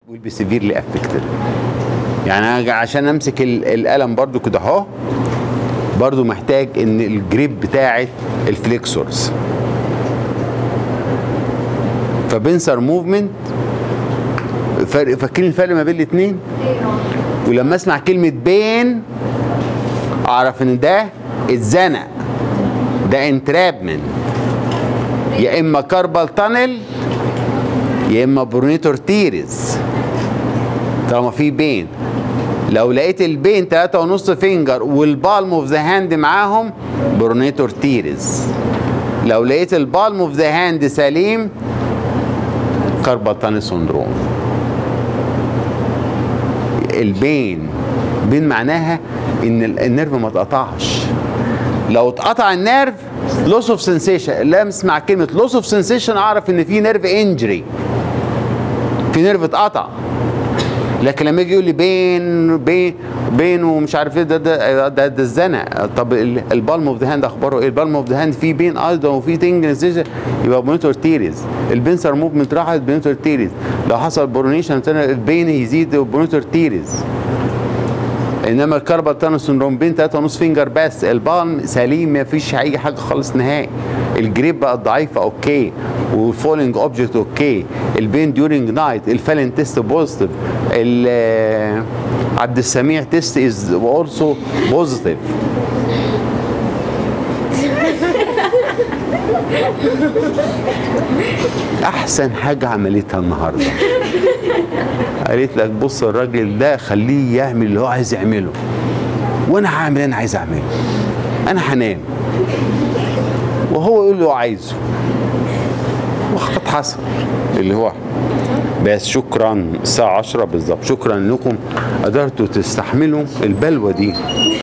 will be severely affected يعني انا عشان امسك ال- القلم برضو كده اهو برضو محتاج ان الجريب بتاعت الفليكسورز فبنسر موفمنت فرق فاكرين الفرق ما بين الاثنين ولما اسمع كلمه بين اعرف ان ده اتزنق ده انترابمنت يا اما كاربال تانل يا اما برونيتور تيرز طالما في بين لو لقيت البين 3 ونص فينجر والبالم اوف ذا هاند معاهم برونيتور تيرز لو لقيت البالم اوف ذا هاند سليم كاربال تانل سندروم البين بين معناها ان ال- النيرف ما اتقطعش لو اتقطع النيرف لوس اوف سنسيشن لما اسمع كلمه لوس اوف سنسيشن اعرف ان في نيرف انجري في نيرف اتقطع لكن لما يجي يقول لي بين بين بين ومش عارف ايه ده ده ده, ده الزنق طب ال- البالم اوف ذا هاند اخباره ايه البالم اوف ذا هاند فيه بين ايضا وفي تنجن يبقى بونيتور تيريز البنسر موفمنت راحت بونيتور تيريز لو حصل برونيشن البين يزيد بونيتور تيريز انما الكاربال تانل سندروم بين 3 ونص فينجر بس البالم سليم ما فيش اي حاجه خالص نهائي الجريب بقى ضعيفه اوكي والفولينج اوبجكت اوكي البين ديورنج نايت الفالين تيست بوزيتيف عبد السميع تيست از اولسو بوزيتيف احسن حاجه عملتها النهارده قالت لك بص الراجل ده خليه يعمل اللي هو عايز يعمله وانا هعمل اللي انا عايز اعمله انا هنام وهو يقول اللي هو عايزه وقد حصل اللي هو بس شكرا الساعة 10 بالظبط شكرا انكم قدرتوا تستحملوا البلوى دي